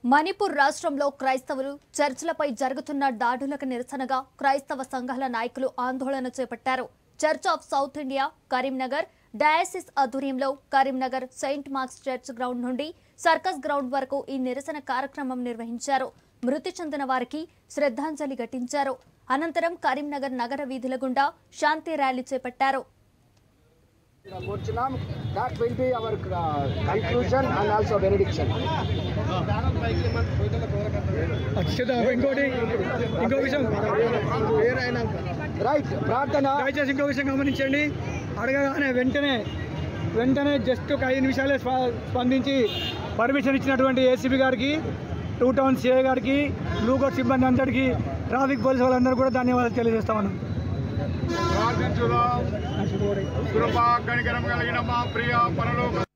మణిపూర్ రాష్ట్రంలో క్రైస్తవులు చర్చిలపై జరుగుతున్న దాడులకు నిరసనగా క్రైస్తవ సంఘాల నాయకులు ఆందోళన చేపట్టారు Church of South India Karimnagar diocese ఆధ్వర్యంలో Karimnagar Saint Mark's church ground నుండి సర్కస్ గ్రౌండ్ వరకు ఈ నిరసన కార్యక్రమం నిర్వహించారు మృతి చెందిన వారికి శ్రద్ధాంజలి ఘటించారు అనంతరం కరీంనగర్ నగర వీధుల గుండా శాంతి ర్యాలీ చేపట్టారు కూర్చున్నాం that will be our conclusion and also benediction అక్షత ఇంకోటి ఇంకో విషయం రైట్ ప్రార్థన దయచేసి ఇంకో విషయం గమనించండి అడగగానే వెంటనే వెంటనే జస్ట్ ఒక ఐదు నిమిషాలే స్ప- స్పందించి పర్మిషన్ ఇచ్చినటువంటి ఏసీబీ గారికి టూ టౌన్ సిఐ గారికి బ్లూకోట్ సిబ్బంది అందరికీ ట్రాఫిక్ పోలీసు వాళ్ళందరూ కూడా ధన్యవాదాలు తెలియజేస్తా ఉన్నాం ప్రార్థించుదాం కృపా కనికరం కలిగిన మా ప్రియ పరలోక